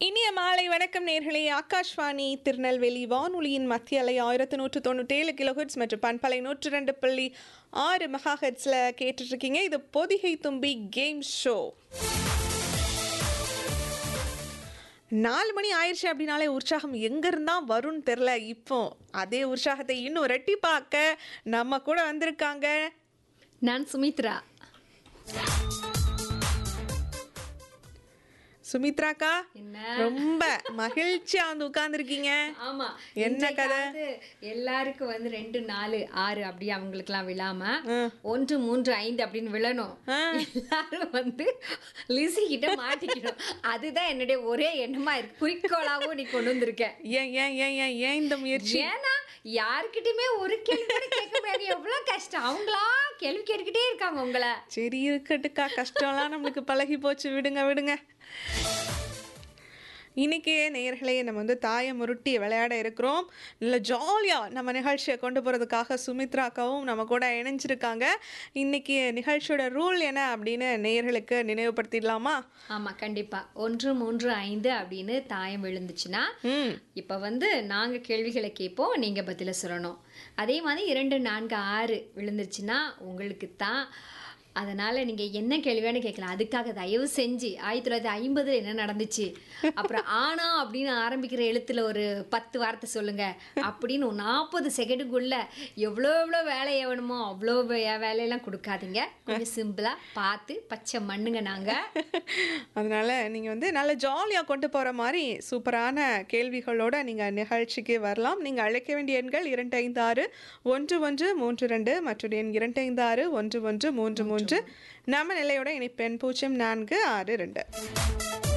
இனிய மாலை வணக்கம் நேர்களே ஆகாஷ்வாணி திருநெல்வேலி வானொலியின் மத்திய அலை ஆயிரத்தி நூற்று தொண்ணூற்றி ஏழு கிலோஹெட்ஸ் மற்றும் பண்பலை நூற்று ரெண்டு புள்ளி ஆறு மெகா ஹெட்ஸில் கேட்டுட்ருக்கீங்க இது பொதிகை தும்பி கேம் ஷோ நாலு மணி ஆயிடுச்சு அப்படின்னாலே உற்சாகம் எங்கேருந்தா வரும்னு தெரில இப்போ அதே உற்சாகத்தை இன்னும் ரெட்டிப்பாக்க நம்ம கூட வந்திருக்காங்க நான் சுமித்ரா சுமித்ராக்கா என்ன ரொம்ப மகிழ்ச்சியா வந்து உட்கார்ந்துருக்கீங்க ஆமா என்ன கதை? இன்றைக்காவது எல்லாருக்கும் வந்து ரெண்டு நாலு ஆறு அப்படி அவங்களுக்குலாம் விழாம ஆ. ஒன்று மூன்று ஐந்து அப்படின்னு விழணும் ஆ. எல்லாரும் வந்து லிசி கிட்ட மாட்டிக்கணும் அதுதான் என்னுடைய ஒரே எண்ணமா இருக்கு குறிக்கோளாவும் நீ கொண்டு வந்திருக்க ஏன் ஏன் ஏன் ஏன் ஏன் இந்த முயற்சி ஏன்னா யாருக்கிட்டயுமே ஒரு கேள்வி கூட கேட்க முடியாது எவ்வளவு கஷ்டம் அவங்களா கேள்வி கேட்டுக்கிட்டே இருக்காங்க உங்களை சரி இருக்கட்டுக்கா கஷ்டம்லாம் நம்மளுக்கு பழகி போச்சு விடுங்க விடுங்க இன்னைக்கே நேயர்களே நம்ம வந்து தாயை முருட்டி விளையாட இருக்கிறோம் நல்ல ஜாலியாக நம்ம நிகழ்ச்சியை கொண்டு போகிறதுக்காக சுமித்ராக்காவும் நம்ம கூட இணைஞ்சிருக்காங்க இன்னைக்கு நிகழ்ச்சியோட ரூல் என்ன அப்படின்னு நேயர்களுக்கு நினைவுபடுத்திடலாமா ஆமா கண்டிப்பா ஒன்று மூன்று ஐந்து அப்படின்னு தாயம் விழுந்துச்சுன்னா ம் இப்போ வந்து நாங்கள் கேள்விகளை கேட்போம் நீங்கள் பதில சொல்லணும் அதே மாதிரி இரண்டு நான்கு ஆறு விழுந்துருச்சுன்னா உங்களுக்கு தான் அதனால் நீங்கள் என்ன கேள்வியானு கேட்கலாம் அதுக்காக தயவு செஞ்சு ஆயிரத்தி தொள்ளாயிரத்தி ஐம்பதில் என்ன நடந்துச்சு அப்புறம் ஆனா அப்படின்னு ஆரம்பிக்கிற எழுத்துல ஒரு பத்து வார்த்தை சொல்லுங்க அப்படின்னு ஒரு நாற்பது செகண்டுக்குள்ள எவ்வளோ எவ்வளோ வேலை வேணுமோ அவ்வளோ வே- வேலையெல்லாம் கொடுக்காதீங்க கொஞ்சம் சிம்பிளாக பார்த்து பச்சை மண்ணுங்க நாங்கள் அதனால் நீங்கள் வந்து நல்ல ஜாலியாக கொண்டு போகிற மாதிரி சூப்பரான கேள்விகளோட நீங்கள் நிகழ்ச்சிக்கு வரலாம் நீங்கள் அழைக்க வேண்டிய எண்கள் இரண்டு ஐந்து ஆறு ஒன்று ஒன்று மூன்று ரெண்டு மற்றும் எண் இரண்டு ஐந்து ஆறு ஒன்று ஒன்று மூன்று மூன்று நம்ம நிலையோட இணைப்பெண் பூஜ்ஜியம் நான்கு ஆறு ரெண்டு